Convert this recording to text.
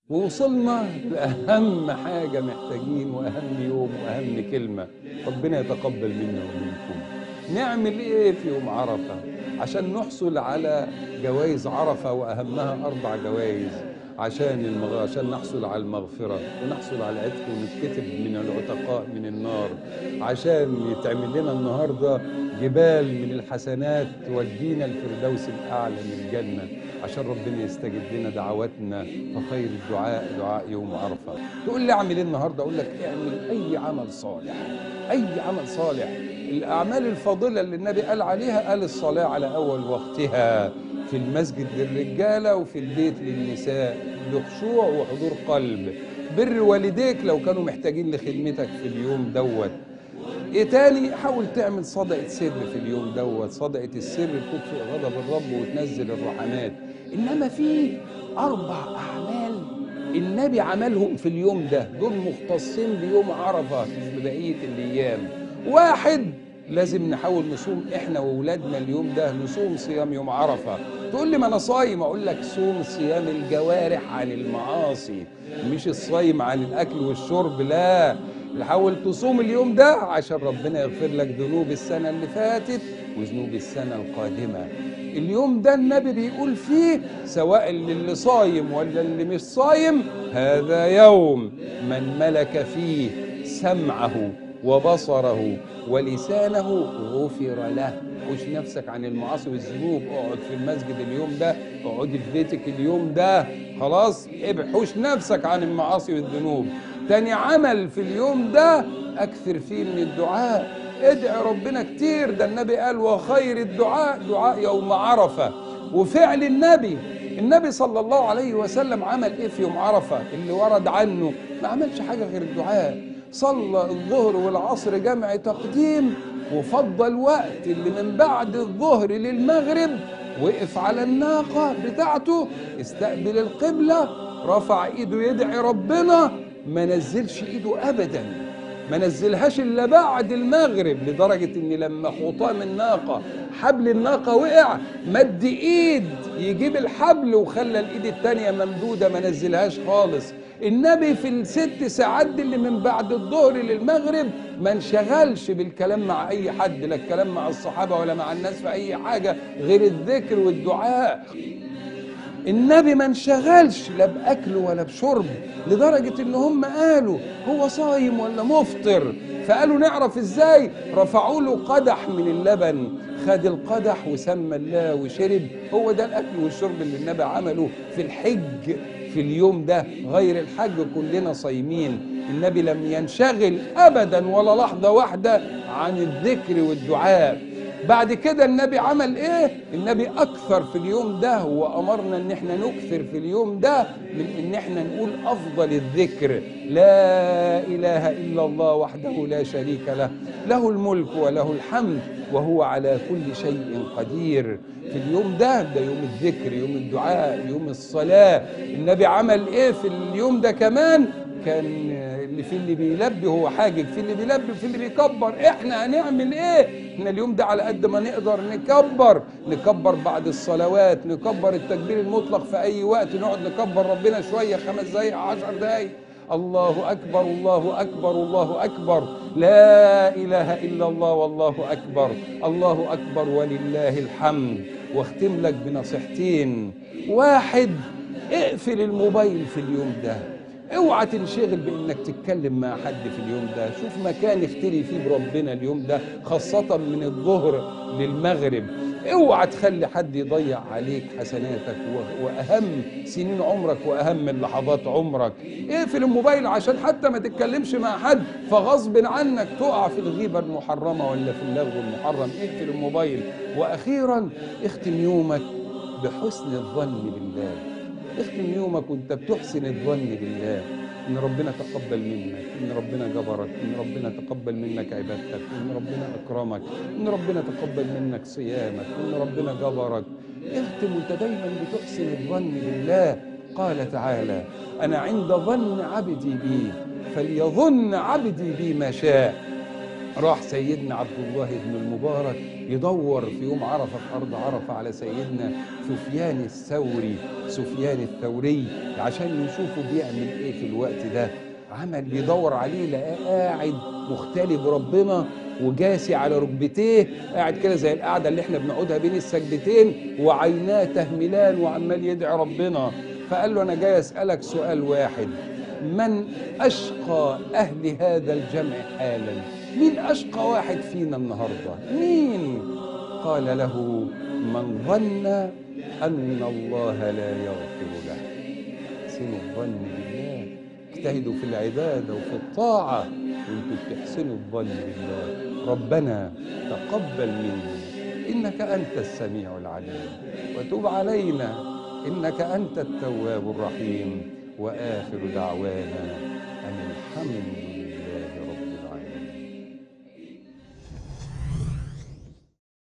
ووصلنا لأهم حاجة محتاجين وأهم يوم وأهم كلمة ربنا يتقبل منا ومنكم نعمل إيه في يوم عرفة عشان نحصل على جوائز عرفة وأهمها أربع جوائز عشان المغ... عشان نحصل على المغفرة ونحصل على العتق ونتكتب من العتقاء من النار عشان يتعمل لنا النهاردة جبال من الحسنات تودينا الفردوس الأعلى من الجنة عشان ربنا يستجيب لنا دعواتنا فخير الدعاء دعاء يوم عرفة تقول لي اعمل ايه النهارده اقول لك اعمل اي عمل صالح اي عمل صالح الاعمال الفاضله اللي النبي قال عليها قال الصلاه على اول وقتها في المسجد للرجاله وفي البيت للنساء بخشوع وحضور قلب بر والديك لو كانوا محتاجين لخدمتك في اليوم دوت ايه تاني حاول تعمل صدقة سر في اليوم دوت صدقة السر تطفئ غضب الرب وتنزل الرحمات انما في اربع اعمال النبي عملهم في اليوم ده دول مختصين بيوم عرفة مش ببقية الايام واحد لازم نحاول نصوم احنا واولادنا اليوم ده نصوم صيام يوم عرفه تقول لي ما انا صايم اقول لك صوم صيام الجوارح عن المعاصي مش الصايم عن الاكل والشرب لا حاول تصوم اليوم ده عشان ربنا يغفر لك ذنوب السنه اللي فاتت وذنوب السنه القادمه اليوم ده النبي بيقول فيه سواء اللي صايم ولا اللي مش صايم هذا يوم من ملك فيه سمعه وبصره ولسانه غفر له حوش نفسك عن المعاصي والذنوب اقعد في المسجد اليوم ده اقعد في بيتك اليوم ده خلاص حوش نفسك عن المعاصي والذنوب تاني عمل في اليوم ده اكثر فيه من الدعاء ادعي ربنا كتير ده النبي قال وخير الدعاء دعاء يوم عرفه وفعل النبي النبي صلى الله عليه وسلم عمل ايه في يوم عرفه اللي ورد عنه ما عملش حاجه غير الدعاء صلى الظهر والعصر جمع تقديم وفضل وقت اللي من بعد الظهر للمغرب وقف على الناقة بتاعته استقبل القبلة رفع ايده يدعي ربنا ما نزلش ايده ابدا ما نزلهاش الا بعد المغرب لدرجة ان لما خطام الناقة حبل الناقة وقع مد ايد يجيب الحبل وخلى الايد التانية ممدودة ما نزلهاش خالص النبي في الست ساعات دي اللي من بعد الظهر للمغرب ما انشغلش بالكلام مع اي حد لا الكلام مع الصحابه ولا مع الناس في اي حاجه غير الذكر والدعاء النبي ما انشغلش لا باكل ولا بشرب لدرجه ان هم قالوا هو صايم ولا مفطر فقالوا نعرف ازاي رفعوا له قدح من اللبن خد القدح وسمى الله وشرب هو ده الاكل والشرب اللي النبي عمله في الحج في اليوم ده غير الحج كلنا صايمين النبي لم ينشغل ابدا ولا لحظه واحده عن الذكر والدعاء بعد كده النبي عمل ايه النبي اكثر في اليوم ده وامرنا ان احنا نكثر في اليوم ده من ان احنا نقول افضل الذكر لا اله الا الله وحده لا شريك له له الملك وله الحمد وهو على كل شيء قدير في اليوم ده ده يوم الذكر يوم الدعاء يوم الصلاه النبي عمل ايه في اليوم ده كمان كان اللي في اللي بيلبي هو حاجج في اللي بيلبي في اللي بيكبر احنا هنعمل ايه احنا اليوم ده على قد ما نقدر نكبر نكبر بعد الصلوات نكبر التكبير المطلق في اي وقت نقعد نكبر ربنا شويه خمس دقايق عشر دقايق الله اكبر الله اكبر الله اكبر لا اله الا الله والله اكبر الله اكبر ولله الحمد واختم لك بنصيحتين واحد اقفل الموبايل في اليوم ده اوعى تنشغل بانك تتكلم مع حد في اليوم ده شوف مكان اختلي فيه بربنا اليوم ده خاصة من الظهر للمغرب اوعى تخلي حد يضيع عليك حسناتك واهم سنين عمرك واهم لحظات عمرك اقفل الموبايل عشان حتى ما تتكلمش مع حد فغصب عنك تقع في الغيبة المحرمة ولا في اللغو المحرم اقفل الموبايل واخيرا اختم يومك بحسن الظن بالله اختم يومك وانت بتحسن الظن بالله ان ربنا تقبل منك ان ربنا جبرك ان ربنا تقبل منك عبادتك ان ربنا اكرمك ان ربنا تقبل منك صيامك ان ربنا جبرك اختم وانت دايما بتحسن الظن بالله قال تعالى انا عند ظن عبدي بي فليظن عبدي بي ما شاء راح سيدنا عبد الله بن المبارك يدور في يوم عرفة في أرض عرفة على سيدنا سفيان الثوري سفيان الثوري عشان يشوفوا بيعمل ايه في الوقت ده عمل بيدور عليه لقاه قاعد مختلي بربنا وجاسي على ركبتيه قاعد كده زي القعده اللي احنا بنقعدها بين السجدتين وعيناه تهملان وعمال يدعي ربنا فقال له انا جاي اسالك سؤال واحد من اشقى اهل هذا الجمع حالا مين اشقى واحد فينا النهارده مين قال له من ظن ان الله لا يغفر له احسنوا الظن بالله اجتهدوا في العباده وفي الطاعه وانتم بتحسنوا الظن بالله ربنا تقبل منا انك انت السميع العليم وتب علينا انك انت التواب الرحيم واخر دعوانا ان الحمد